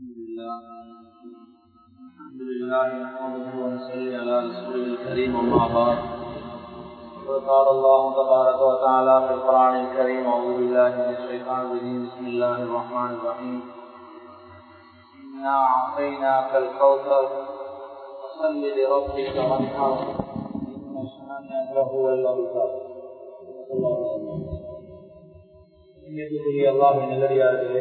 لله الحمد لله نحمده ونصلي على رسوله الكريم اما بعد وقال الله تبارك وتعالى في القران الكريم اعوذ بالله من الشيطان الرجيم بسم الله الرحمن الرحيم انا اعطيناك الكوثر فصل لربك وانحر ان شانك هو الابتر الله இயேசுக்குரிய அல்லாஹின் நல்லடியார்களே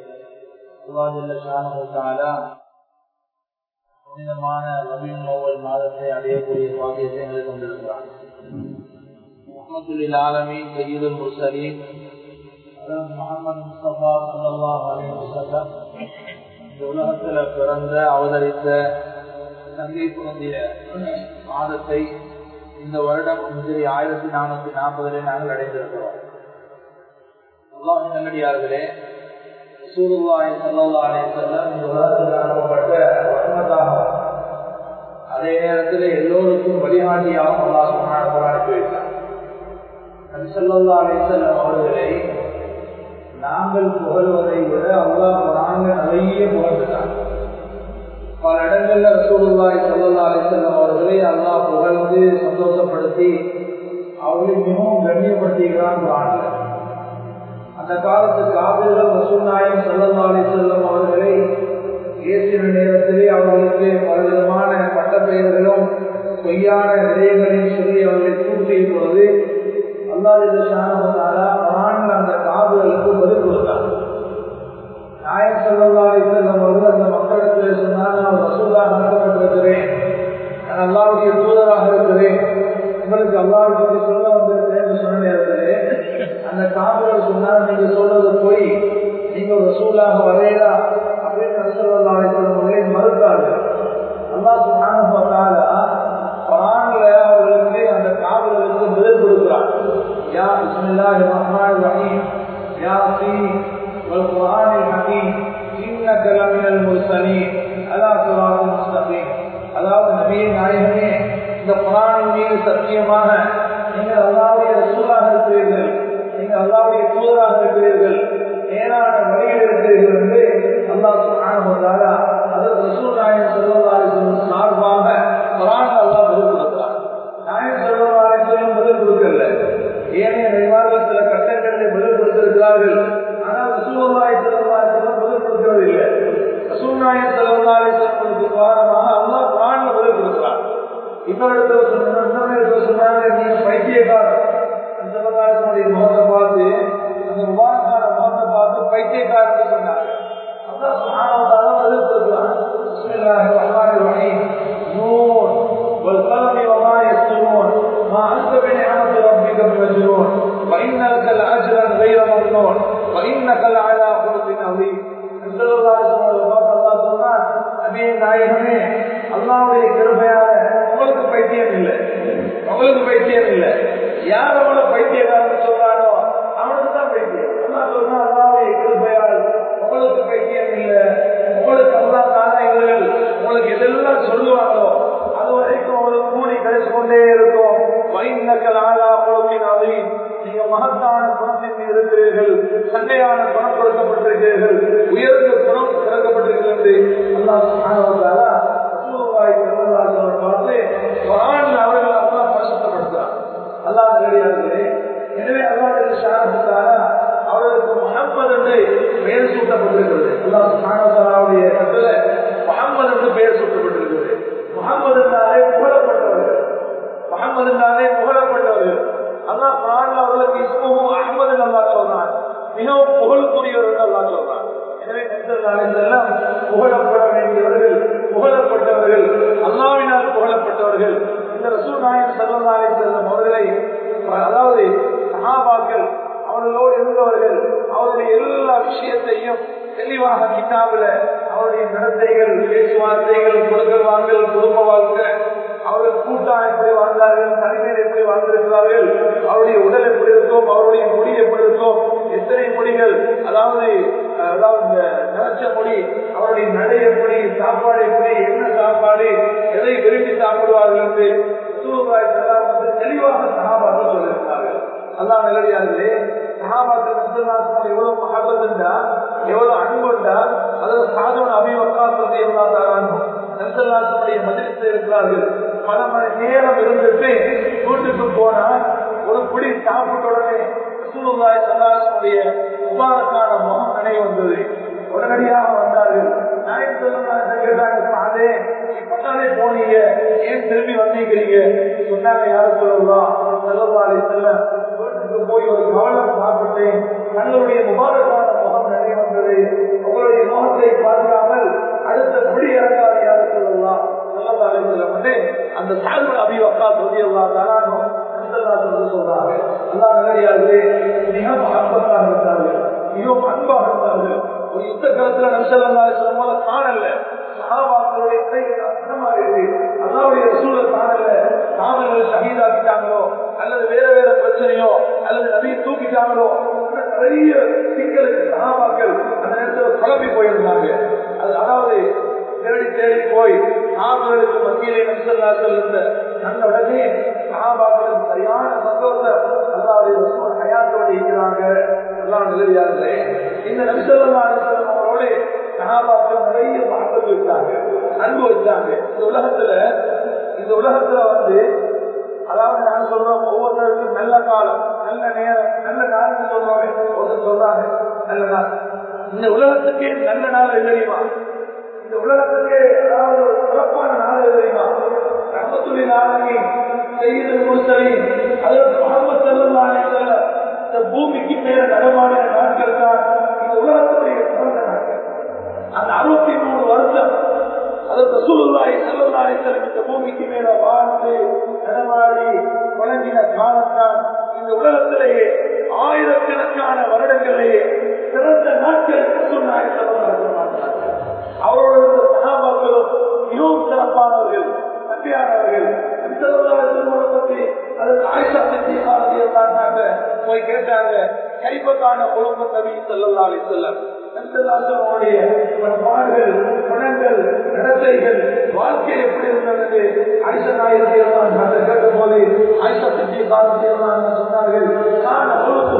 புனிதமான ரபின் ஓவல் மாதத்தை அடையக்கூடிய பாக்கியத்தை எங்களுக்கு கொண்டிருக்கிறார் முகமதுல் ஆலமீன் சையீதுல் முர்சலீன் முகமது முஸ்தபா சல்லாஹ் அலி வசல்லம் இந்த உலகத்தில் பிறந்த அவதரித்த தங்கை குழந்தைய மாதத்தை இந்த வருடம் முந்திரி ஆயிரத்தி நானூத்தி நாற்பதிலே நாங்கள் அடைந்திருக்கிறோம் அல்லாஹின் நல்லடியார்களே சூருல்லாய் சல்லாஹே செல்லம் இந்த உலகத்தில் அனுப்பப்பட்ட வசனத்தாகும் அதே நேரத்தில் எல்லோருக்கும் வழிகாட்டியாகவும் அல்லா சுமார் அனுப்பி வைத்தார் சல்லா அலே செல்லம் அவர்களை நாங்கள் புகழ்வதை விட அல்லாஹ் நாங்கள் நிறைய புகழ்ந்தார் பல இடங்கள்ல ரசூலுல்லாய் சல்லா அலே செல்லம் அவர்களை அல்லாஹ் புகழ்ந்து சந்தோஷப்படுத்தி அவர்களை மிகவும் கண்ணியப்படுத்திக்கிறான் ஆண்டு அந்த காலத்து காவிர்கள் ரசூநாயம் செல்லந்தாலே செல்லும் அவர்களை ஏசின நேரத்திலே அவர்களுக்கு பலவிதமான பட்டப்பெயர்களும் பொய்யான விடயங்களையும் சொல்லி அவர்களை தூக்கிய பொழுது அல்லாஹ் அந்த காவிர்களுக்கு பதில் கொடுத்தார் நாயம் செல்லந்தாலே செல்லும் அவர்கள் அந்த மக்களிடத்தில் சொன்னால் நான் ரசூலாக அனுப்பப்பட்டிருக்கிறேன் நான் அல்லாவுடைய தூதராக இருக்கிறேன் உங்களுக்கு அல்லாவை பற்றி சொல்ல வந்திருக்கிறேன் சொன்ன நேரத்திலே அந்த காவலர் சொன்னார் நீங்க சொல்றது போய் நீங்க ஒரு ரசூலாக வரையலா அப்படின்னு ரசூல்லாவை சொல்லுவதை மறுத்தார்கள் அல்லா சுனான பார்த்தால குரான்ல அவர்களுக்கு அந்த காவலருக்கு பதில் கொடுக்கிறார் யா பிஸ்மில்லாஹி ரஹ்மான் ரஹீம் யா சி வல் குர்ஆனில் ஹகீம் இன்னக லமினல் முர்சலீன் அலா சிராத்தில் முஸ்தகீம் அதாவது நபியே நாயகமே இந்த குரானின் மீது சத்தியமாக நீங்கள் அல்லாவுடைய ரசூலாக இருக்கிறீர்கள் நீங்கள் அல்லாவுடைய தூதராக இருக்கிறீர்கள் நேரான வழியில் இருக்கிறீர்கள் என்று அல்லா சொன்னாங்க அது ரசூல் நாயன் செல்வதாரி சொல்லும் சார்பாக குரான் அல்லா பதில் கொடுத்தார் நாயன் செல்வதாரி சொல்லும் பதில் கொடுக்கல ஏனைய நிர்வாக சில கட்டங்களில் பதில் கொடுத்திருக்கிறார்கள் ஆனால் ரசூல்லாய் செல்வதாரி சொல்லும் பதில் கொடுக்கவில்லை ரசூல் நாயன் செல்வதாரி சொல்வதற்கு காரணமாக அல்லா குரான் பதில் கொடுக்கிறார் இன்னொரு சொன்ன சொன்னாங்க நீங்க பைத்தியக்காரர் அந்த பிரகாசனுடைய முகத்தை பார்த்து அந்த முபாரக்கார முகத்தை பார்த்து பைத்தியக்காரன் சொன்னாங்க அதான் சுகானவதால பதில் கொடுக்கலாம் பிஸ்மில்லாஹி ரஹ்மானிர் ரஹீம் நூன் والقلم وما يسطرون ما أنت بنعمة ربك بمجنون وإن لك لأجرا غير ممنون وإنك لعلى خلق عظيم நாயகமே அல்லாவுடைய கிருபையால உங்களுக்கு பைத்தியம் இல்லை உங்களுக்கு பைத்தியம் இல்லை யார் அவனை பைத்தியக்காரன் சொல்றானோ அவனுக்கு தான் பைத்தியம் அல்லா சொல்றா அல்லாவுடைய கிருபையால் உங்களுக்கு பைத்தியம் இல்லை உங்களுக்கு அல்லா தானங்கள் உங்களுக்கு எதெல்லாம் சொல்லுவாங்களோ அது வரைக்கும் அவங்களுக்கு கூலி கிடைச்சு கொண்டே இருக்கும் வைநக்கல் ஆளா கொடுக்கினாலே நீங்க மகத்தான குணத்தின் இருக்கிறீர்கள் சண்டையான குணம் கொடுக்கப்பட்டிருக்கிறீர்கள் உயர்ந்த குணம் திறக்கப்பட்டிருக்கிறது அல்லா சுகானவர்களால பார்த்து அவர்கள் அல்லா பரிசுத்தப்படுத்துறார் அல்லாஹ் கிடையாது எனவே அல்லாஹ் அவர்களுக்கு முகம்மது என்று பெயர் சூட்டப்பட்டிருக்கிறது அல்லாஹ் சுகானவர்களுடைய கட்டள முகம்மது என்று பெயர் சூட்டப்பட்டிருக்கிறது முகம்மது என்றாலே புகழப்பட்டவர்கள் முகம்மது என்றாலே புகழப்பட்டவர்கள் அல்லாஹ் குரான்ல அவர்களுக்கு இஸ்மும் அஹமது அல்லா சொல்றான் மிகவும் புகழுக்குரியவர்கள் அல்லா சொல்றான் எனவே செல்லம் புகழப்பட வேண்டியவர்கள் புகழப்பட்டவர்கள் அல்லாவினால் புகழப்பட்டவர்கள் இந்த ரசூல் நாயன் செல்லல்லாலை செல்லும் அவர்களை அதாவது சகாபாக்கள் அவர்களோடு இருந்தவர்கள் அவருடைய எல்லா விஷயத்தையும் தெளிவாக கிட்டாபில அவருடைய நடத்தைகள் பேச்சுவார்த்தைகள் கொடுக்கல் வாங்கல் குடும்ப வாழ்க்கை அவர்கள் கூட்டம் எப்படி வாழ்ந்தார்கள் தனிமையில் எப்படி வாழ்ந்திருக்கிறார்கள் அவருடைய உடல் எப்படி இருக்கும் அவருடைய முடி எப்படி இருக்கும் எத்தனை முடிகள் அதாவது அதாவது இந்த நினைச்ச மொழி அவருடைய நடை எப்படி சாப்பாடு எப்படி என்ன சாப்பாடு எதை விரும்பி சாப்பிடுவார்கள் என்று தெளிவாக சகாபாக்கள் சொல்லியிருக்கிறார்கள் அல்லாஹ் நிலவியார்களே சகாபாக்கள் எவ்வளவு மகபத் என்றா எவ்வளவு அன்பு என்றா அதில் சாதவன் அபிமான இருக்கிறார்கள் பல மணி நேரம் இருந்துட்டு வீட்டுக்கு போனா ஒரு பிடி சாப்பிட்ட உடனே ரசூலுல்லாஹி ஸல்லல்லாஹு முபாரக்கான முகம் நினைவு வந்தது உடனடியாக வந்தார்கள் நாயகம் ஸல்லல்லாஹு கேட்டாங்க அதே இப்பதானே போனீங்க ஏன் திரும்பி வந்தீங்கிறீங்க சொன்னாங்க யாரும் சொல்லலாம் ஸல்லல்லாஹு அலைஹி வஸல்லம் வீட்டுக்கு போய் ஒரு கவலம் சாப்பிட்டேன் தங்களுடைய முபாரக்கான முகம் நினைவு வந்தது உங்களுடைய முகத்தை பார்க்காமல் அடுத்த பிடி இறங்காது யாரும் சொல்லலாம் ஸல்லல்லாஹு அலைஹி வஸல்லம் வந்து அந்த சால்வல் அபி வக்கா ரலியல்லாஹு தஆலா சொல்றாங்க அல்லாஹ் நல்லடியார்களே மிக மகப்பத்தாக இருந்தார்கள் மிகவும் அன்பாக இருந்தார்கள் ஒரு யுத்த காலத்துல நம்சல்லாசலம் போல காணல சகாபாக்களுடைய அல்லாவுடைய சூழலை காணல காவல்கள் சகிதாக்கிட்டாங்களோ அல்லது வேற வேற பிரச்சனையோ அல்லது நபியை தூக்கிட்டாங்களோ நிறைய சிக்கலுக்கு சகாபாக்கள் அந்த நேரத்தில் குழம்பி போயிருந்தாங்க அது அதாவது தேடி தேடி போய் ஆண்களுக்கு மத்தியிலே நம்சல்லாசல் இருந்த அந்த உடனே சகாபாக்களுக்கு சரியான சந்தோஷம் அல்லாவுடைய வசூல் ஹயாத்தோடு இருக்கிறாங்க எல்லாம் நிலவியார்களே இந்த நபிசல்லா அலிசல்லம் அவரோடு சகாபாக்கள் நிறைய மாற்றம் வச்சாங்க அன்பு வச்சாங்க இந்த உலகத்துல இந்த உலகத்துல வந்து அதாவது நான் சொல்றோம் ஒவ்வொருத்தருக்கும் நல்ல காலம் நல்ல நேரம் நல்ல நாள் சொல்றோம் ஒருத்தர் சொல்றாங்க நல்ல நாள் இந்த உலகத்துக்கு நல்ல நாள் தெரியுமா இந்த உலகத்துக்கு அதாவது ஒரு சிறப்பான நாள் தெரியுமா ரஹமத்துல்லி நாளனி செய்து முழுசவி அதற்கு முகமது செல்லுல்லானே சொல்ல இந்த பூமிக்கு மேல நடமாடின நாட்கள் தான் இந்த உலகத்துடைய சிறந்த நாட்கள் அந்த அறுபத்தி மூணு வருஷம் அதற்கு சூழ்நாய் செல்லுல்லானே செல்லும் இந்த பூமிக்கு மேல வாழ்ந்து நடமாடி குழங்கின காலத்தான் இந்த உலகத்திலேயே ஆயிரக்கணக்கான வருடங்களிலேயே சிறந்த நாட்கள் சூழ்நாய் செல்லுல்லாய் அவரோட இருந்த சகாபாக்களும் மிகவும் சிறப்பானவர்கள் நம்பியானவர்கள் போய் கேட்டாங்க கைப்பக்கான குழம்பு நபி செல்லல்லா அலி செல்லம் பாடுகள் குணங்கள் நடத்தைகள் வாழ்க்கை எப்படி இருந்தது ஐசா நாயகத்தை கேட்கும் போது ஐசா சித்தி காலத்தை சொன்னார்கள் நான்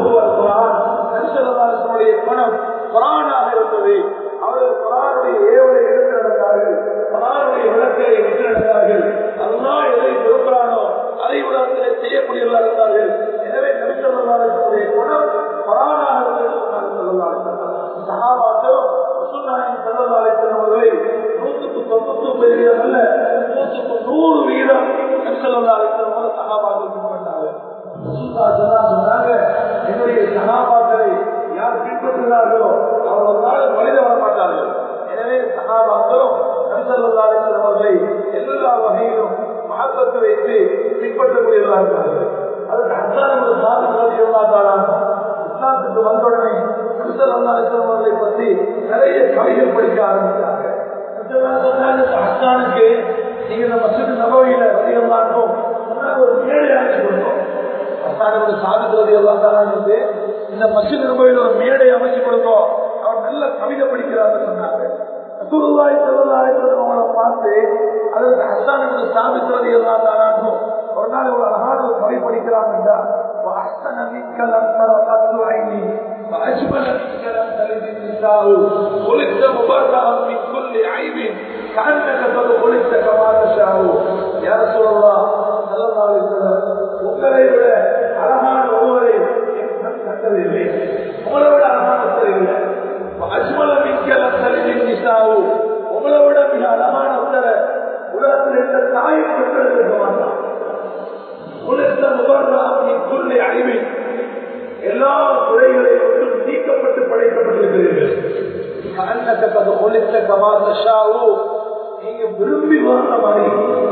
குரானுடைய குணம் குரானாக இருந்தது அவர்கள் குரானுடைய ஏவலை எடுத்து நடந்தார்கள் குரானுடைய விளக்கை எடுத்து நடந்தார்கள் அதுதான் எதை விரும்புகிறானோ அதை உலகத்திலே செய்யக்கூடியவர்களாக இருந்தார்கள் எனவே நபிசல்லாருடைய குணம் குரானாக இருந்தது சகாபாக்களும் சுன்னாயின் செல்லல்லாலை அவர்களை நூற்றுக்கு தொண்ணூத்தி ஒன்பது வீதம் அல்ல நூற்றுக்கு நூறு வீதம் நபிசல்லாலை சகாபாக்கள் பின்பற்றார்கள் சொன்னாங்க என்னுடைய சகாபாக்களை யார் பின்பற்றுகிறார்களோ அவர் ஒரு நாள் மனித வர மாட்டார்கள் எனவே சகாபாக்களும் நபிசல்லாலிசன் அவர்களை எல்லா வகையிலும் மகத்தத்து வைத்து பின்பற்றக்கூடியவர்களாக இருக்கிறார்கள் அதுக்கு அசாரம் சாதனை இருந்தால் இஸ்லாத்துக்கு வந்தவுடனே நபிசல்லாலிசன் அவர்களை பற்றி நிறைய கவிகள் படிக்க ஆரம்பித்தாங்க அஸ்தானுக்கு நீங்க இந்த மசூதி நபவையில அதிகமாக்கும் ஒரு மேடை அமைச்சு கொடுத்தோம் அஸ்தானோட சாதிக்கிறது எல்லாம் வந்து இந்த மசித் நபையில் ஒரு மேடை அமைச்சு கொடுத்தோம் அவர் நல்ல கவிதை படிக்கிறாங்க சொன்னாங்க குருவாய் செல்வதாய் அவங்கள பார்த்து அதற்கு ஹஸ்தானுக்கு சாதிக்கிறது எல்லாம் தானாகும் ஒரு நாள் இவ்வளவு அழகான ஒரு கவி படிக்கிறாங்கடா وأحسن منك لم تر قط عيني وأجمل منك لم تلد النساء خلقت مبرأ من كل عيب كأنك قد خلقت كما تشاء يا رسول الله صلى الله عليه وسلم உங்களை விட அழகான ஒருவரை கண்டதில்லை உங்களை விட அழகான இல்லை அஜ்மல மிக்கல தலிதின் நிசாவு உங்களை விட மிக அழகான உத்தர உலகத்தில் இருந்த தாயை பெற்றெடுக்க மாட்டான் உலகத்த முகர்றாக்குள்ளே அறிவை எல்லா துறைகளை மட்டும் நீக்கப்பட்டு படைக்கப்பட்டிருக்கிறீர்கள் ஒழித்த கமாசாவோ நீங்க விரும்பி வாழ்ந்த மாதிரி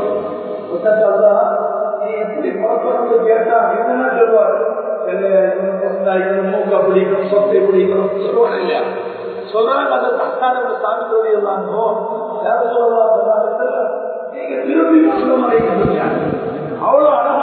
நீ எப்படி பார்க்கறது கேட்டா என்ன சொல்வார் மூக்க பிடிக்கணும் சொத்தை பிடிக்கணும் சொல்லுவாங்க இல்லையா சொல்றாங்க அந்த தக்கான சாமித்தோடு எல்லாமோ யாரும் சொல்லலாம் நீங்க விரும்பி வாழ்ந்த மாதிரி அவ்வளவு அழகா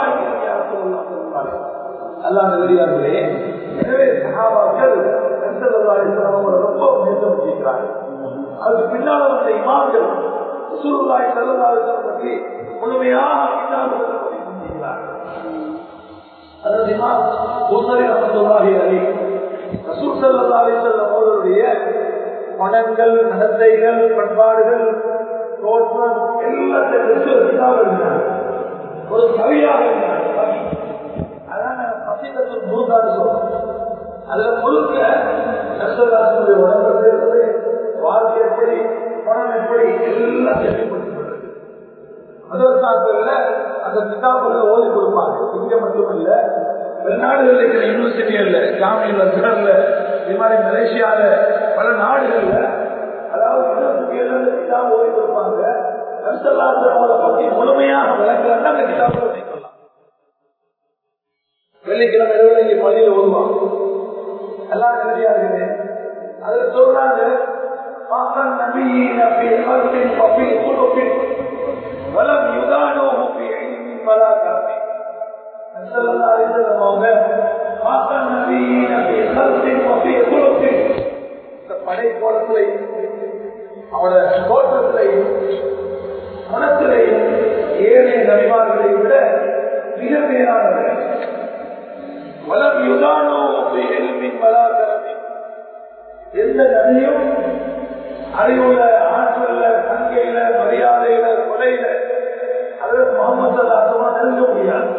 அல்லாத வெளியார்களே எனவே சகாபாக்கள் ரொம்ப முயற்சி செய்கிறார்கள் அதுக்கு பின்னால் வந்த இமாம்கள் சுருளாய் செல்லதாரத்தை பற்றி முழுமையாக பின்னால் செய்கிறார்கள் அதற்கு இமாம் பூசரி அமர்ந்துள்ளாகி அலி ரசூல் சல்லா அலி செல்லம் அவர்களுடைய மனங்கள் நடத்தைகள் பண்பாடுகள் தோற்றம் எல்லாத்தையும் வச்சு ஒரு கிதாப் எழுதினாங்க ஒரு கவியாக இருந்தாங்க கவி அதான் பசிதத்தில் மூன்றாவது சொல்றோம் அதுல முழுக்க நஷ்டதாசனுடைய உடம்பு இருந்து வாழ்க்கை எப்படி பணம் எப்படி எல்லாம் தெளிவுபடுத்தப்படுறது மதரசாக்கள்ல அந்த கிதாபுகளை ஓதி கொடுப்பாங்க இங்க மட்டுமல்ல வெளிநாடுகளில் இருக்கிற யூனிவர்சிட்டிகள்ல ஜாமியில் அசரல்ல இது மாதிரி மலேசியால பல நாடுகள்ல அதாவது யூனிவர்சிட்டிகள்ல கிதாப் ஓதி கொடுப்பாங்க நஷ்டதாசனோட பத்தி முழுமையாக விளக்கலாம் அந்த கிதாபுல வைக்கலாம் வெள்ளிக்கிழமை இரவு இங்க பள்ளியில ஓதுவாங்க எல்லாம் தெரியாது அதுல சொல்றாங்க பாக்கன் நபியின் في خلق وفي خلق ولم يدانوه في علم ولا كرم صلى الله عليه وسلم அவங்க பாக்கன் நபியின் في خلق وفي خلق இந்த படை கோலத்திலையும் அவனோட தோற்றத்திலையும் மனத்திலையும் ஏனைய நபிமார்களை விட மிக மேலானவர்கள் வலம் யுதானோ எல்மின் வலாகரமி எந்த நதியும் அறிவுல ஆற்றல்ல தங்கையில மரியாதையில கொலையில அதற்கு முகமது அல்லாசமா நெருங்க முடியாது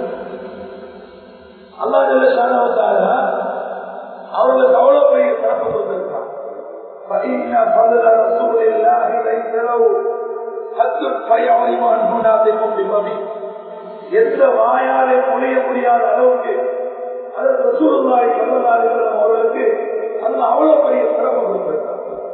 அல்லா ஜல்ல ஷானாவத்தால அவர்களுக்கு அவ்வளவு பெரிய சிறப்பு கொடுத்திருக்கான் فإن فضل رسول الله ليس له حد فيعلم أنه ناطق بفمه எந்த வாயாலே மொழிய முடியாத அளவுக்கு அதற்கு ரசூலுல்லாஹி ஸல்லல்லாஹு அலைஹி வஸல்லம் அவர்களுக்கு அல்ல அவ்வளவு பெரிய சிறப்பு கொடுத்திருக்கார்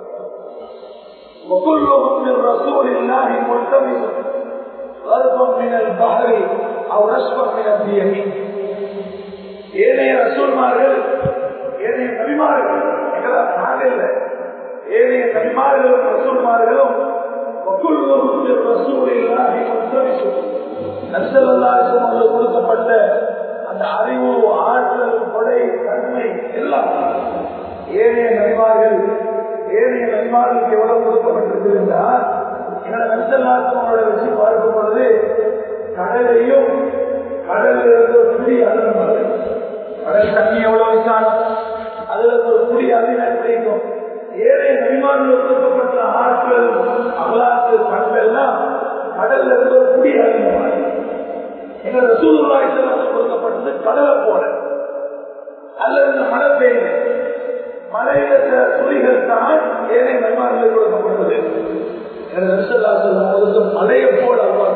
وكلهم من رسول الله ملتمس غرفا من البحر او رشفا من الديم ஏனைய ரசூல்மார்கள் ஏனைய நபிமார்கள் எங்களால் நாங்க இல்லை ஏனைய நபிமார்களும் ரசூல்மார்களும் وكلهم من رسول الله ملتمس நபிசல்லாசம் கொடுக்கப்பட்ட அந்த அறிவு ஆற்றல் கொடை தன்மை எல்லாம் ஏனைய நபிமார்கள் ஏனைய நபிமார்களுக்கு எவ்வளவு கொடுக்கப்பட்டிருக்கிறார் எங்களை நபிசல்லாசமோட வச்சு பார்க்கும் பொழுது கடலையும் கடலில் இருந்து ஒரு புடி அருள் கடல் தண்ணி எவ்வளவு விசாரம் அதுல இருந்து ஒரு புடி அதிகம் கிடைக்கும் ஏனைய நபிமார்கள் கொடுக்கப்பட்ட ஆற்றல் அமலாக்கு பண்பெல்லாம் கடல்ல இருந்து ஒரு புடி அதிகமாக எங்க ரசூலுல்லாஹி ஸல்லல்லாஹு கொடுக்கப்பட்டது கடலை போல அல்லது இந்த மழை பெய்யுது மழையில சில துளிகள் தான் ஏழை மண்மார்கள் கொடுக்கப்பட்டது ரசல்லா சொல்லும் மழையை போல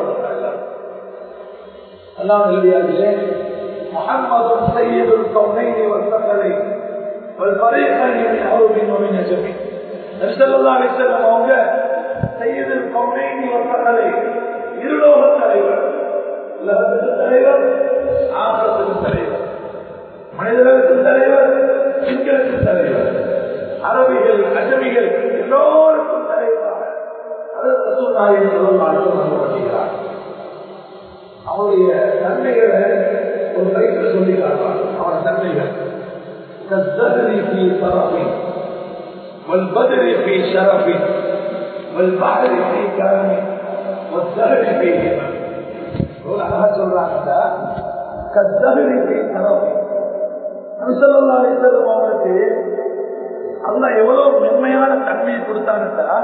அல்லாஹ் எழுதியார்களே محمد سيد الكونين والثقلين والفريقين من عرب ومن نجم நபி ஸல்லல்லாஹு அலைஹி வஸல்லம் அவங்க سيد الكونين والثقلين இருலோக தலைவர் உலகத்துக்கு தலைவர் ஆபத்துக்கு தலைவர் மனிதர்களுக்கு தலைவர் சிங்களுக்கு தலைவர் அரபிகள் அஜமிகள் எல்லோருக்கும் தலைவராக அதற்கு சூழ்நாயின் சொல்லப்படுகிறார் அவருடைய தன்மைகளை ஒரு கைக்கு சொல்லி காட்டுவார் அவன் தன்மைகள் كالزهر في طرف والبدر في شرف والبحر في كرم والزهر في همم அழகா சொல்றாங்க கத்தகரிப்பை தரவு நபிசல்லா அலிசல்லம் அவருக்கு அல்ல எவ்வளவு மென்மையான தன்மையை கொடுத்தானுட்டா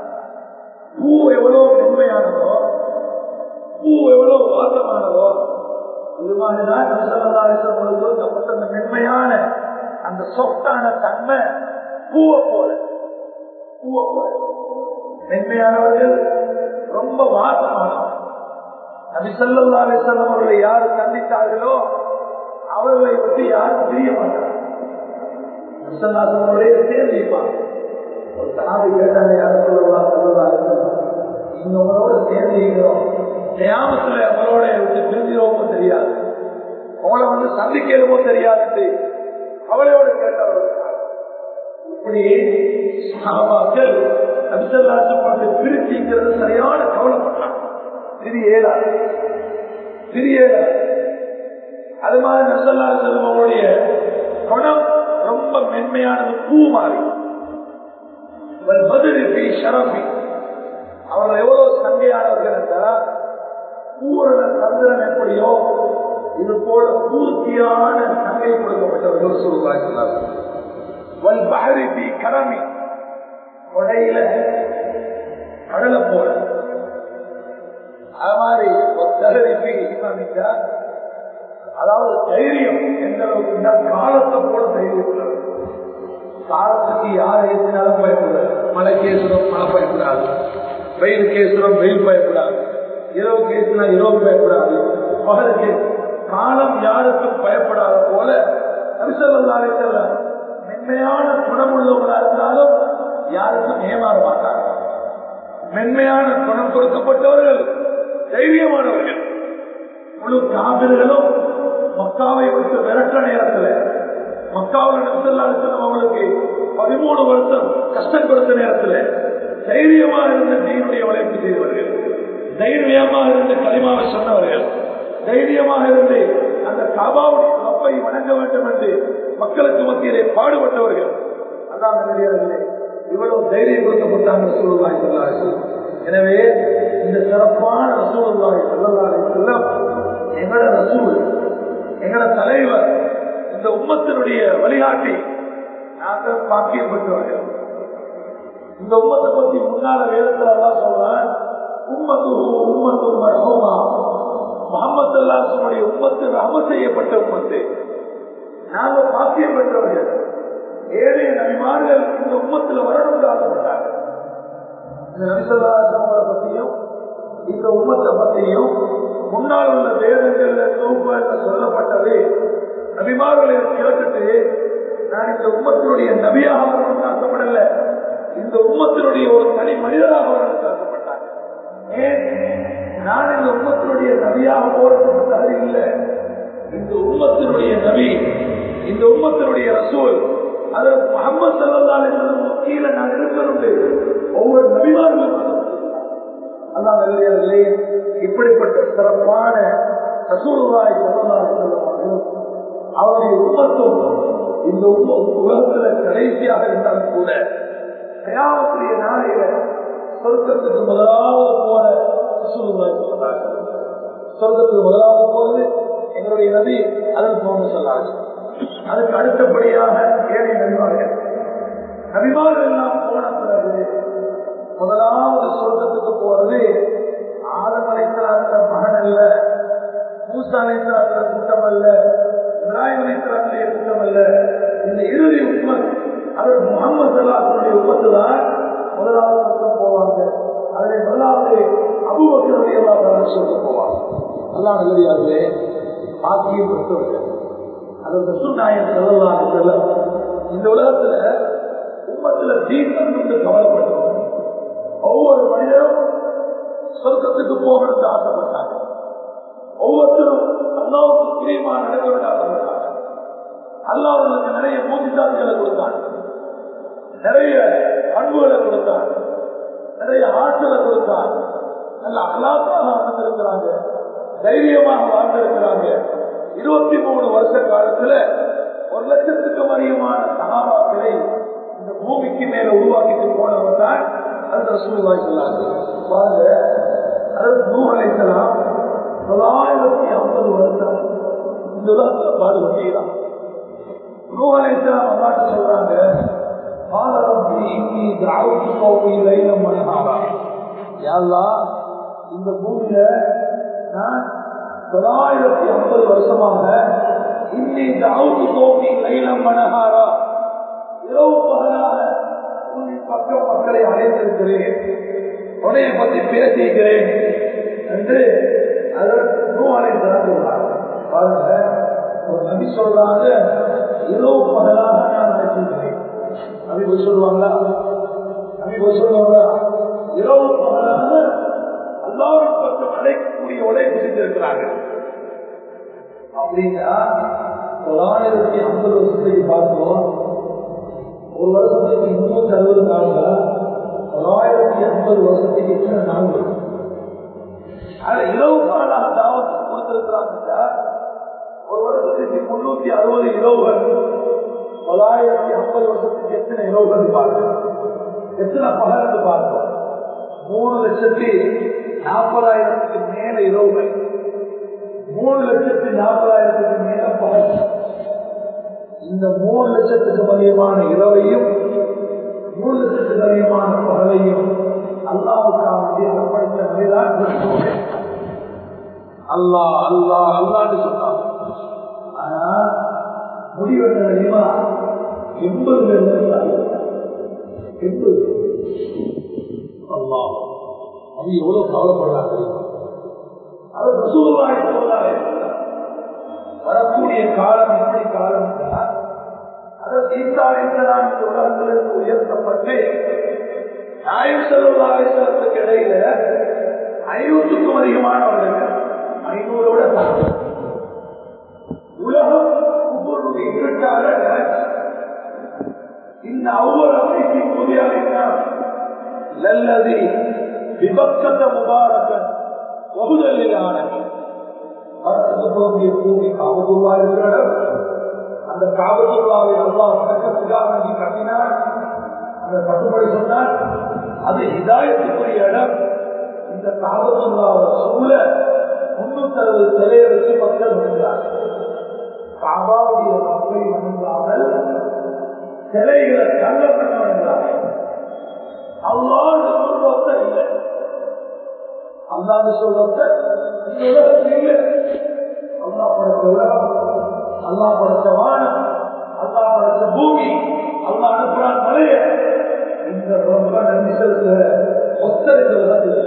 பூ எவ்வளவு மென்மையானதோ பூ எவ்வளவு வாசமானதோ இது மாதிரிதான் நபிசல்லா அலிசல்லம் அவருக்கு கொடுக்கப்பட்ட அந்த மென்மையான அந்த சொத்தான தன்மை பூவை போல பூவை போல மென்மையானவர்கள் ரொம்ப வாசமானவர்கள் நபிசல்லா அலிசல்லம் அவர்களை யாரு சந்தித்தார்களோ அவர்களை பற்றி யாரும் தெரிய மாட்டார் நபிசல்லாசனுடைய சேர்ந்திருப்பாங்க ஒரு சாமி கேட்டாங்க யாரும் சொல்லுவாங்க சொல்லலாம் நீங்க உங்களோட சேர்ந்திருக்கிறோம் கிராமத்துல அவங்களோட விட்டு பிரிஞ்சிரோமோ தெரியாது உங்களை வந்து சந்திக்கிறமோ தெரியாது அவளையோட கேட்டவர்கள் இப்படி சாபாக்கள் நபிசல்லாசம் பிரிச்சிக்கிறது சரியான கவலைப்பட்டாங்க சிறியேடாது சிறியேடாது அது மாதிரி நசல்லா செல்வங்களுடைய குணம் ரொம்ப மென்மையானது பூ மாறி பதிலுக்கு ஷரபி அவர்கள் எவ்வளவு சங்கையானவர்கள் என்றால் பூரண சந்திரன் எப்படியோ இது போல பூர்த்தியான சங்கை கொடுக்கப்பட்டவர்கள் சொல்லுவாங்க கடமை கொடையில கடலை போல கேட்டா அதாவது தைரியம் எந்த அளவுக்கு காலத்தை போல தைரியம் உள்ளவர். காலத்துக்கு யார் ஏற்றினாலும் பயப்படாது மழை கேசுரம் மழை பயப்படாது வெயில் கேசுரம் வெயில் பயப்படாது இரவு கேசுனா இரவு பயப்படாது பகலுக்கு காலம் யாருக்கும் பயப்படாத போல நபிசல்லாலே செல்ல மென்மையான குணமுள்ளவர்களா இருந்தாலும் யாருக்கும் ஏமாற மாட்டாங்க மென்மையான குணம் கொடுக்கப்பட்டவர்கள் தைரியமானவர்கள் முழு காவிர்களும் மக்காவை விட்டு விரட்ட நேரத்தில் மக்காவில் நபிசல்லாசனம் அவங்களுக்கு பதிமூணு வருஷம் கஷ்டம் கொடுத்த நேரத்தில் தைரியமா இருந்த தீனுடைய உழைப்பு செய்தவர்கள் தைரியமா இருந்த களிமாவை சொன்னவர்கள் தைரியமாக இருந்து அந்த காபாவுடைய ரப்பை வணங்க வேண்டும் என்று மக்களுக்கு மத்தியிலே பாடுபட்டவர்கள் அதான் நிலையாளர்களே இவ்வளவு தைரியம் கொடுக்கப்பட்டாங்க ரசூலுல்லாஹி ஸல்லல்லாஹு அலைஹி வஸல்லம் எனவே இந்த சிறப்பான ரசூலுல்லாஹி ஸல்லல்லாஹு அலைஹி வஸல்லம் எங்கட ரசூல் எங்கட தலைவர் இந்த உம்மத்தினுடைய வழிகாட்டி நாங்கள் பாக்கியம் பெற்றவர்கள் இந்த உம்மத்தை பத்தி முன்னால வேதத்துல எல்லாம் சொல்றேன் உம்மத்து உம்மத்து மரஹூமா முகமது அல்லாசனுடைய உம்மத்து ரம செய்யப்பட்ட உம்மத்து நாங்க பாக்கியம் பெற்றவர்கள் ஏழை நபிமார்கள் இந்த உம்மத்துல வரணும்னு ஆசைப்பட்டாங்க இந்த நபிசல்லாசவங்களை பத்தியும் இந்த உம்மத்தை பத்தியும் முன்னால் உள்ள வேதங்கள்ல தொகுப்புல சொல்லப்பட்டது நபிமார்களை கேட்டுட்டு நான் இந்த உம்மத்தினுடைய நபியாக வரணும்னு ஆசைப்படல இந்த உம்மத்தினுடைய ஒரு தனி மனிதராக வரணும்னு ஆசைப்பட்டாங்க ஏன் நான் இந்த உம்மத்தினுடைய நபியாக போறதுக்கு தகுதி இல்லை இந்த உம்மத்தினுடைய நபி இந்த உம்மத்தினுடைய ரசூல் அதற்கு முகமது சல்லல்லாஹு அலைஹி வஸல்லம் கீழே நான் இருக்கணும் ஒவ்வொரு நபிமார்களும் அல்லாஹ் நல்லே இப்படிப்பட்ட சிறப்பான ரசூலுல்லாஹி ஸல்லல்லாஹு அலைஹி வஸல்லம் அவருடைய உம்மத்தும் இந்த உம்ம உலகத்துல கடைசியாக இருந்தாலும் கூட கயாமத்துடைய நாளையில சொர்க்கத்துக்கு முதலாவது போற ரசூலுல்லாஹி ஸல்லல்லாஹு அலைஹி வஸல்லம் சொர்க்கத்துக்கு முதலாவது போறது எங்களுடைய நபி அதன் போன்னு சொன்னாங்க அதுக்கு அடுத்தபடியாக ஏழை நபிமார்கள் நபிமார்கள் எல்லாம் போன பிறகு முதலாவது சொர்க்கத்துக்கு போறது ஆதம் அலைத்தலாத்த மகன் அல்ல மூசா அலைத்தலாத்த கூட்டம் அல்ல இப்ராஹிம் அலைத்தலாத்துடைய கூட்டம் அல்ல இந்த இறுதி உண்மத் அது முகமது சல்லாத்துடைய உமத்து தான் முதலாவது பக்கம் போவாங்க அதில் முதலாவது அபுபக்கருடைய எல்லாம் சொல்ல போவாங்க அல்லாஹ் நல்லதாகவே பாக்கியம் பெற்றவர்கள் அது சுண்ணாயம் செல்லலாம் செல்லம் இந்த உலகத்துல உம்மத்துல தீபம் என்று கவலைப்பட்டோம் ஒவ்வொரு மனிதரும் சொர்க்கத்துக்கு போகணும்னு ஆசைப்பட்டாங்க ஒவ்வொருத்தரும் அல்லாவுக்கு பிரியமா நடக்க வேண்டும் ஆசைப்பட்டாங்க அல்லாவுக்கு நிறைய மூதிதாதிகளை கொடுத்தாங்க நிறைய பண்புகளை கொடுத்தாங்க நிறைய ஆற்றலை கொடுத்தாங்க நல்ல அல்லாத்தாக வாழ்ந்திருக்கிறாங்க தைரியமாக வாழ்ந்திருக்கிறாங்க இருபத்தி மூணு வருஷ காலத்துல ஒரு லட்சத்துக்கும் அதிகமான சகாபாக்களை இந்த பூமிக்கு மேல உருவாக்கிட்டு போனவர் தான் அந்த ரசூல்வாய் சொல்லாங்க பாருங்க அதாவது நூகலைக்கலாம் தொள்ளாயிரத்தி ஐம்பது வருஷம் இந்த உலகத்துல பாடுபட்டீங்களாம் நூகலைக்கலாம் அல்லாட்டு சொல்றாங்க இந்த பூமியில நான் தொள்ளாயிரத்தி ஐம்பது வருஷமாக இன்னி தாவுக்கு தோக்கி லைலம் மனகாரா இரவு பகலாக உன் பக்கம் மக்களை அழைத்திருக்கிறேன் உன்னைய பற்றி பேசியிருக்கிறேன் என்று அதற்கு நூலை திறந்துள்ளார் பாருங்க ஒரு நபி சொல்றாங்க இரவு பகலாக நான் அழைச்சிருக்கிறேன் நபி போய் சொல்லுவாங்களா நபி போய் சொல்லுவாங்களா இரவு பகலாக அல்லாவின் பக்கம் அழைக்கக்கூடிய உழைப்பு செஞ்சிருக்கிறாங்க அப்படின்னா தொள்ளாயிரத்தி ஐம்பது வருஷத்துக்கு பார்த்தோம் ஒரு வருஷத்துக்கு முன்னூத்தி அறுபது நாள்கள் தொள்ளாயிரத்தி ஐம்பது வருஷத்துக்கு எத்தனை நாள்கள் அது இரவு நாளாக தாவத்து கொடுத்திருக்கிறாங்க ஒரு வருஷத்துக்கு முன்னூத்தி அறுபது இரவுகள் தொள்ளாயிரத்தி ஐம்பது வருஷத்துக்கு எத்தனை இரவுகள் பாருங்க எத்தனை பகலுக்கு பார்த்தோம் மூணு லட்சத்தி நாற்பதாயிரத்துக்கு மேல இரவுகள் மூணு லட்சத்தி நாற்பதாயிரத்துக்கு மேல பகல் இந்த மூணு லட்சத்துக்கு அதிகமான இரவையும் மூணு லட்சத்துக்கு அதிகமான பகலையும் அல்லாவுக்காக அர்ப்பணித்த நிலைதான் அல்லா அல்லா அல்லான்னு சொன்னாங்க ஆனா முடிவெட்ட தெரியுமா எண்பது எண்பது அல்லா அது எவ்வளவு கவலைப்படுறாங்க தெரியுமா அது ரசூலுல்லாஹி ஸல்லல்லாஹு அலைஹி வஸல்லம் வரக்கூடிய காலம் எப்படி காலம் என்றால் அதற்கு ஈசா அலைஹிஸ்ஸலாம் இந்த உலகத்திலிருந்து உயர்த்தப்பட்டு நாயம் ஸல்லல்லாஹு அலைஹி வஸல்லத்துக்கு இடையில ஐநூற்றுக்கும் அதிகமானவர்கள் ஐநூறோட தாண்டி உலகம் ஒவ்வொருடைய இருட்டாக இந்த ஒவ்வொரு அமைப்பை புதியாக லல்லதி விபக்கத்த முபாரக்கன் வகுதலில் ஆனது பகுதிய பூமி காவதுல்லா இருக்கிற அந்த காவதுல்லாவை அல்லா வணக்கத்துக்காக வேண்டி கட்டினார் அந்த கட்டுப்படி சொன்னார் அது இதாயத்துக்குரிய இடம் இந்த காவதுல்லாவை சூழ முன்னூத்தி அறுபது சிலையை வச்சு மக்கள் வணங்குகிறார் காபாவுடைய மக்களை வணங்காமல் சிலைகளை கல்ல பண்ண வணங்குகிறார்கள் அல்லாத சொல்றத இல்லை அல்லாத சொல்றத இந்த உலகத்தில் இல்லை அல்லா படைச்ச உலகம் அல்லா படைச்ச வானம் அல்லா படைச்ச பூமி அல்லா அனுப்புறான் மலைய இந்த ரொம்ப நன்றி செலுத்துகிற ஒத்த இந்த உலகத்தில்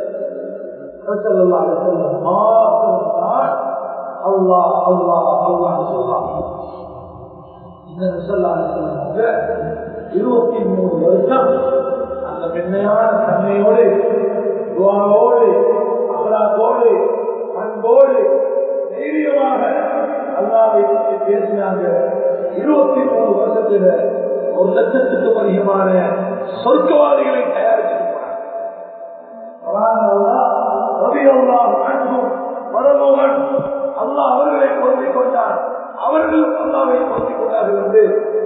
அல்லா அல்லா அல்லான்னு சொல்றாங்க இந்த ரிசல்லாங்க இருபத்தி மூணு வருஷம் அந்த மென்மையான தன்மையோடு துவாரோடு அகலாத்தோடு அன்போடு தைரியமாக அல்லாவை பற்றி பேசினாங்க இருபத்தி மூணு வருஷத்துல ஒரு லட்சத்துக்கும் அதிகமான சொர்க்கவாதிகளை தயாரிச்சிருப்பாங்க அல்லா அவர்களை பொருந்திக் கொண்டார் அவர்களும் அல்லாவை பொருந்திக் கொண்டார்கள் என்று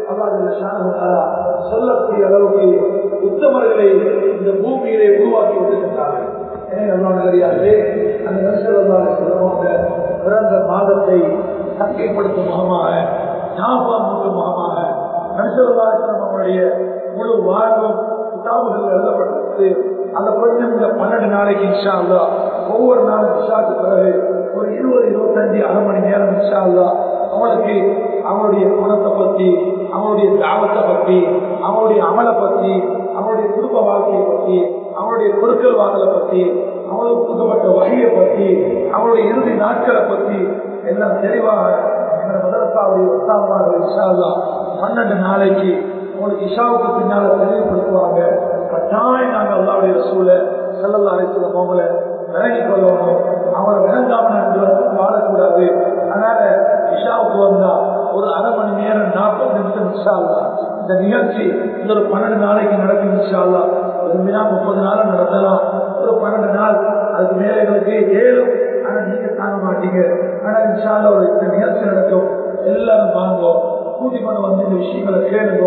அல்லா சொல்லக்கூடிய அளவுக்கு உத்தமர்களை இந்த பூமியிலே உருவாக்கி விட்டுகின்றார்கள் எனவே அல்லா நகரியார்களே அந்த நரிசல்லாங்க பிறந்த மாதத்தை சங்கைப்படுத்தும் முகமாக ஞாபகம் மூட்டும் முகமாக நரிசல்லாசனம் அவருடைய முழு வாழ்வும் கிதாபுகள் எழுதப்பட்டது அந்த கொஞ்சம் இந்த பன்னெண்டு நாளைக்கு இன்ஷா அல்லா ஒவ்வொரு நாளும் இஷாக்கு பிறகு ஒரு இருபது இருபத்தஞ்சு அரை மணி நேரம் இன்ஷா அல்லா அவனுக்கு அவனுடைய குணத்தை பத்தி அவனுடைய தாவத்தை பத்தி அவனுடைய அமலை பத்தி அவனுடைய குடும்ப வாழ்க்கையை பத்தி அவனுடைய பொருட்கள் வாங்கலை பத்தி அவனுக்கு கொடுக்கப்பட்ட வகையை பத்தி அவனுடைய இறுதி நாட்களை பத்தி எல்லாம் தெளிவாக எங்களை மதரசாவுடைய உத்தாமமாக இஷா அல்லா பன்னெண்டு நாளைக்கு உங்களுக்கு இஷாவுக்கு பின்னால தெளிவுபடுத்துவாங்க கட்டாயம் நாங்கள் அல்லாவுடைய சூழ செல்லல்லா அழைச்சிருந்த அவங்கள விலகி கொள்ளணும் அவங்கள விளங்காம வாழக்கூடாது அதனால இஷாவுக்கு வந்தா ஒரு அரை மணி நேரம் நாற்பது நிமிஷம் இஷா இந்த நிகழ்ச்சி இந்த ஒரு பன்னெண்டு நாளைக்கு நடக்கும் இஷா விரும்பினா முப்பது நாளும் நடத்தலாம் ஒரு பன்னெண்டு நாள் அதுக்கு மேல எங்களுக்கு ஏழும் ஆனா நீங்க தாங்க மாட்டீங்க ஆனா இன்ஷால்ல ஒரு இந்த நிகழ்ச்சி நடக்கும் எல்லாரும் வாங்குவோம் கூட்டிக் கொண்டு வந்து இந்த விஷயங்களை கேளுங்க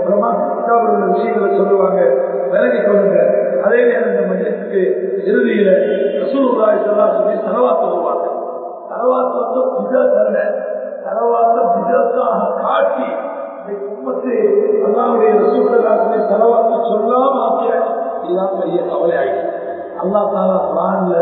உள்ள விஷயங்களை சொல்லுவாங்க விலகி கொள்ளுங்க அதே நேரம் இந்த மனிதனுக்கு இறுதியில ரசூலுல்லாய் சொல்லா சொல்லி தலவாத்து வருவாங்க தலவாத்து வந்து புஜல் அல்ல தலவாத்த புஜத்தாக காட்டி உம்மத்து அல்லாவுடைய ரசூலுல்லாஹி தலவாத்து சொல்லாம ஆக்கிய இதுதான் பெரிய கவலை ஆயிடுச்சு அல்லா தாலா குரான்ல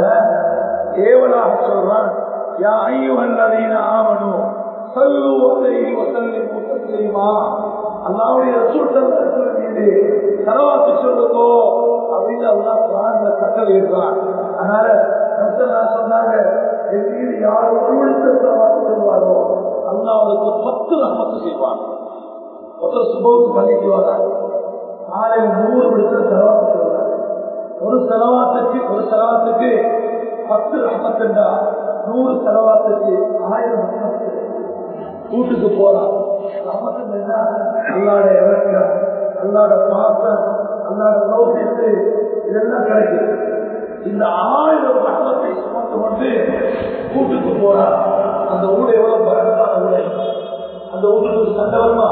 ஏவலாக சொல்றான் யா ஐயுஹல்லதீன ஆமனு சல்லு அலைஹி வஸல்லிமு தஸ்லீமா அல்லாஹ்வுடைய ரசூல் ஸல்லல்லாஹு அலைஹி மீது தலவாத்து சொல்லுங்கோ அப்படின்னு அல்லாஹ் குரான்ல கட்டளை இடுறான் அதனால ரசூலுல்லாஹ் சொன்னாங்க என் மீது யார் ஒரு தலவாத்து சொல்வாரோ அல்லாஹ் அவருக்கு பத்து ரஹ்மத்து செய்வான் ஒருத்தர் சுபவுக்கு பண்ணிட்டு வராங்க காலையில் நூறு விடுத்த செலவாத்து சொல்றாங்க ஒரு செலவாத்துக்கு ஒரு செலவாத்துக்கு பத்து ரஹமத்துண்டா நூறு செலவாத்துக்கு ஆயிரம் ரஹமத்து வீட்டுக்கு போறான் ரஹமத்து அல்லாட இறக்கம் அல்லாட பாசம் அல்லாட நோக்கிட்டு இதெல்லாம் கிடைக்கும் இந்த ஆயிரம் ரஹமத்தை சுமந்து கொண்டு வீட்டுக்கு போறான் அந்த ஊட எவ்வளவு பரகத்தான ஊட அந்த வீட்டுக்கு சண்டை வருமா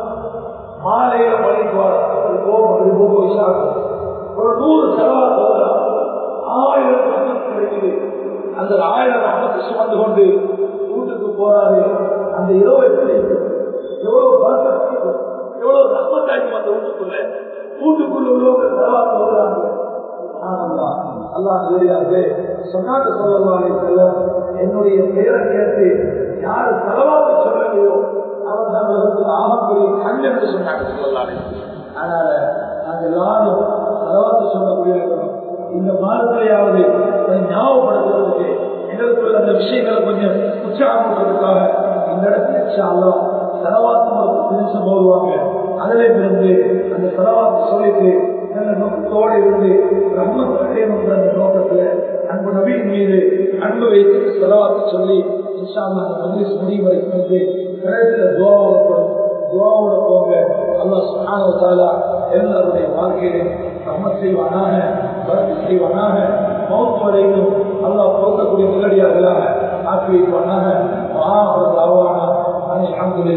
மாலையில பணிக்கு வர ஒரு நூறு செலவா போகலாம் ஆயிரம் ரஹமத்து கிடைக்குது அந்த ஆயிரம் ரஹமத்தை சுமந்து கொண்டு வீட்டுக்கு போறாரு அந்த இரவு எப்படி எவ்வளவு பரகத்து எவ்வளவு ரஹமத்தாக்கி அந்த வீட்டுக்குள்ள வீட்டுக்குள்ள உள்ளவங்க செலவா போகிறாங்க அல்லாஹ் தெரியாது சொன்னாங்க சொல்லலாம் செல்ல என்னுடைய பெயரை கேட்டு யார் செலவாக சொல்லலையோ அவர் தான் உலகத்தில் ஆகக்கூடிய கண் என்று சொன்னாங்க சொல்லலாமே அதனால நாங்கள் எல்லாரும் செலவாக சொல்லக்கூடிய இருக்கணும் இந்த மாதத்திலேயாவது அதை ஞாபகப்படுத்துறதுக்கு எங்களுக்குள்ள அந்த விஷயங்களை கொஞ்சம் உற்சாகப்படுறதுக்காக இந்த இடத்துல இன்ஷால்லா செலவாத்து ஒரு நிமிஷம் போடுவாங்க அதிலே இருந்து அந்த செலவாத்து சொல்லிட்டு நல்ல நோக்கத்தோடு இருந்து ரம்மத் அடையணுன்ற அந்த நோக்கத்துல அன்பு நபியின் மீது அன்பு வைத்து செலவாத்து சொல்லி இன்ஷால்லா அந்த மஜ்லிஸ் முடிவு வரைக்கும் வந்து கடைசியில் துவாவோட துவாவோட போங்க அல்லாஹ் சுப்ஹானஹு வ தஆலா எல்லாருடைய வாழ்க்கையிலும் ரஹ்மத் செய்வானாக பரக்கத் செய்வானாக மௌத் வரைக்கும் அல்லாஹ் போக்கக்கூடிய நிலடியார்களாக ஆக்கி வைப்பானாக ஆஹ் அல்ஹம்துலில்லாஹ்